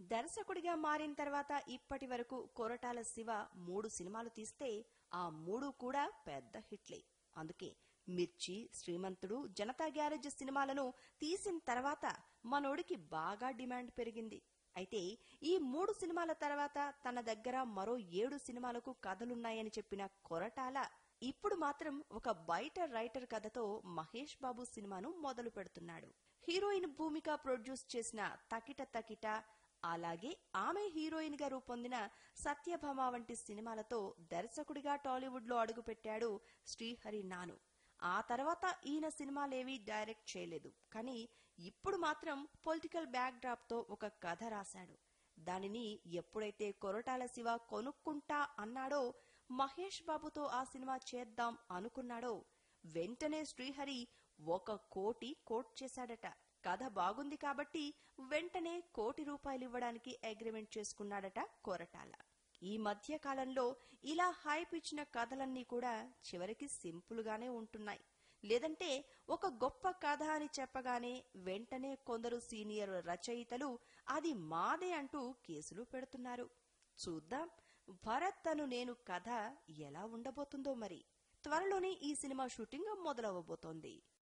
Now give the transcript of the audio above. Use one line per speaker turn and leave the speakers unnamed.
దర్శకుడిగా మారిన తర్వాత ఇప్పటి వరకు కొరటాల శివ మూడు సినిమాలు తీస్తే ఆ మూడు కూడా పెద్ద హిట్లే అందుకే మిర్చి శ్రీమంతుడు జనతా గ్యారేజ్ సినిమాలను తీసిన తర్వాత మనోడికి బాగా డిమాండ్ పెరిగింది అయితే ఈ మూడు సినిమాల తర్వాత తన దగ్గర మరో ఏడు సినిమాలకు కథలున్నాయని చెప్పిన కొరటాల ఇప్పుడు మాత్రం ఒక బయట రైటర్ కథతో మహేష్ బాబు సినిమాను మొదలు పెడుతున్నాడు హీరోయిన్ భూమిక ప్రొడ్యూస్ చేసిన తకిట తకిట అలాగే ఆమె హీరోయిన్ గా రూపొందిన సత్యభామ వంటి సినిమాలతో దర్శకుడిగా టాలీవుడ్ లో అడుగుపెట్టాడు శ్రీహరి నాను ఆ తర్వాత ఈయన సినిమాలేవీ డైరెక్ట్ చేయలేదు కానీ ఇప్పుడు మాత్రం పొలిటికల్ బ్యాక్ డ్రాప్ తో ఒక కథ రాశాడు దానిని ఎప్పుడైతే కొరటాల శివ కొనుక్కుంటా అన్నాడో మహేష్ బాబుతో ఆ సినిమా చేద్దాం అనుకున్నాడో వెంటనే శ్రీహరి ఒక కోటి కోట్ చేశాడట కథ బాగుంది కాబట్టి వెంటనే కోటి రూపాయలు ఇవ్వడానికి అగ్రిమెంట్ చేసుకున్నాడట కొరటాల ఈ మధ్య కాలంలో ఇలా హైప్ ఇచ్చిన కథలన్నీ కూడా చివరికి సింపుల్ గానే ఉంటున్నాయి లేదంటే ఒక గొప్ప కథ అని చెప్పగానే వెంటనే కొందరు సీనియర్ రచయితలు అది మాదే అంటూ కేసులు పెడుతున్నారు చూద్దాం భరత్ అను నేను కథ ఎలా ఉండబోతుందో మరి త్వరలోనే ఈ సినిమా షూటింగ్ మొదలవబోతోంది